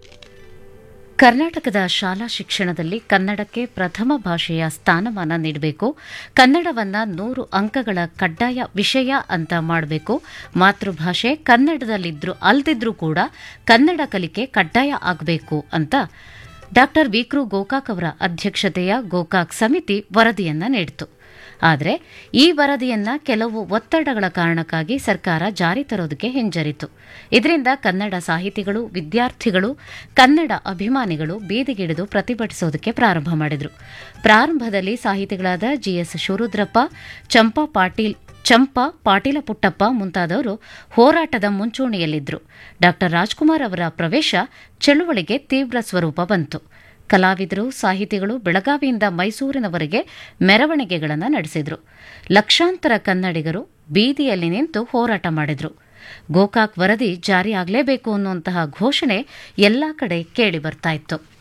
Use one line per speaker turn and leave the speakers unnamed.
ಕರ್ನಾಟಕದ ಶಾಲಾ ಶಿಕ್ಷಣದಲ್ಲಿ ಕನ್ನಡಕ್ಕೆ ಪ್ರಥಮ ಭಾಷೆಯ ಸ್ಥಾನಮಾನ ನೀಡಬೇಕು ಕನ್ನಡವನ್ನ ನೂರು ಅಂಕಗಳ ಕಡ್ಡಾಯ ವಿಷಯ ಅಂತ ಮಾಡಬೇಕು ಮಾತೃಭಾಷೆ ಕನ್ನಡದಲ್ಲಿದ್ರು ಅಲ್ದಿದ್ರೂ ಕೂಡ ಕನ್ನಡ ಕಲಿಕೆ ಕಡ್ಡಾಯ ಆಗಬೇಕು ಅಂತ ಡಾ ವಿಕ್ರು ಗೋಕಾಕ್ ಅವರ ಅಧ್ಯಕ್ಷತೆಯ ಗೋಕಾಕ್ ಸಮಿತಿ ವರದಿಯನ್ನ ನೀಡಿತು ಆದರೆ ಈ ವರದಿಯನ್ನ ಕೆಲವು ಒತ್ತಡಗಳ ಕಾರಣಕ್ಕಾಗಿ ಸರ್ಕಾರ ಜಾರಿ ತರೋದಕ್ಕೆ ಹಿಂಜರಿತು ಇದರಿಂದ ಕನ್ನಡ ಸಾಹಿತಿಗಳು ವಿದ್ಯಾರ್ಥಿಗಳು ಕನ್ನಡ ಅಭಿಮಾನಿಗಳು ಬೀದಿಗಿಳಿದು ಪ್ರತಿಭಟಿಸೋದಕ್ಕೆ ಪ್ರಾರಂಭ ಮಾಡಿದರು ಪ್ರಾರಂಭದಲ್ಲಿ ಸಾಹಿತಿಗಳಾದ ಜಿಎಸ್ ಶಿವರುದ್ರಪ್ಪ ಚಂಪಾ ಪಾಟೀಲ್ ಚಂಪಾ ಪಾಟೀಲ ಪುಟ್ಟಪ್ಪ ಮುಂತಾದವರು ಹೋರಾಟದ ಮುಂಚೂಣಿಯಲ್ಲಿದ್ದರು ಡಾ ರಾಜ್ಕುಮಾರ್ ಅವರ ಪ್ರವೇಶ ಚಳುವಳಿಗೆ ತೀವ್ರ ಸ್ವರೂಪ ಬಂತು ಕಲಾವಿದರು ಸಾಹಿತಿಗಳು ಬೆಳಗಾವಿಯಿಂದ ಮೈಸೂರಿನವರೆಗೆ ಮೆರವಣಿಗೆಗಳನ್ನು ನಡೆಸಿದರು ಲಕ್ಷಾಂತರ ಕನ್ನಡಿಗರು ಬೀದಿಯಲ್ಲಿ ನಿಂತು ಹೋರಾಟ ಮಾಡಿದರು ಗೋಕಾಕ್ ವರದಿ ಜಾರಿಯಾಗಲೇಬೇಕು ಅನ್ನುವಂತಹ ಘೋಷಣೆ ಎಲ್ಲಾ ಕಡೆ ಕೇಳಿ ಬರ್ತಾ ಇತ್ತು